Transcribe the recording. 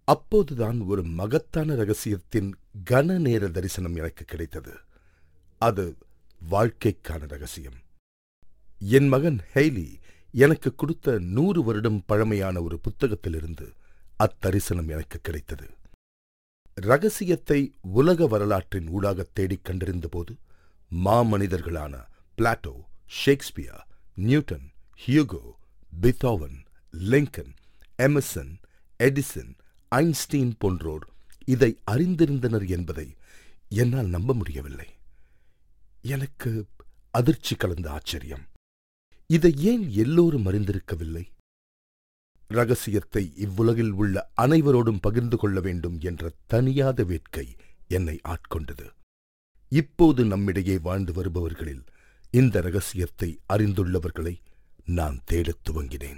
அப்போதுதான் ஒரு மகத்தான ரகசியத்தின் கன நேர தரிசனம் எனக்கு கிடைத்தது அது வாழ்க்கைக்கான ரகசியம் என் மகன் ஹெய்லி எனக்கு கொடுத்த நூறு வருடம் பழமையான ஒரு புத்தகத்திலிருந்து அத்தரிசனம் எனக்கு கிடைத்தது ரகசியத்தை உலக வரலாற்றின் ஊடாக தேடிக் கண்டறிந்தபோது மாமனிதர்களான Plato Shakespeare Newton Hugo Beethoven Lincoln Emerson Edison Einstein போன்றோர் இதை அறிந்திருந்தனர் என்பதை என்னால் நம்ப முடியவில்லை எனக்கு அதிர்ச்சி கலந்த ஆச்சரியம் இதை ஏன் எல்லோரும் அறிந்திருக்கவில்லை ரகசியத்தை இவ்வுலகில் உள்ள அனைவரோடும் பகிர்ந்து கொள்ள வேண்டும் என்ற தனியாத வேட்கை என்னை ஆட்கொண்டது இப்போது நம்மிடையே வாழ்ந்து வருபவர்களில் இந்த ரகசியத்தை அறிந்துள்ளவர்களை நான் தேடத் துவங்கினேன்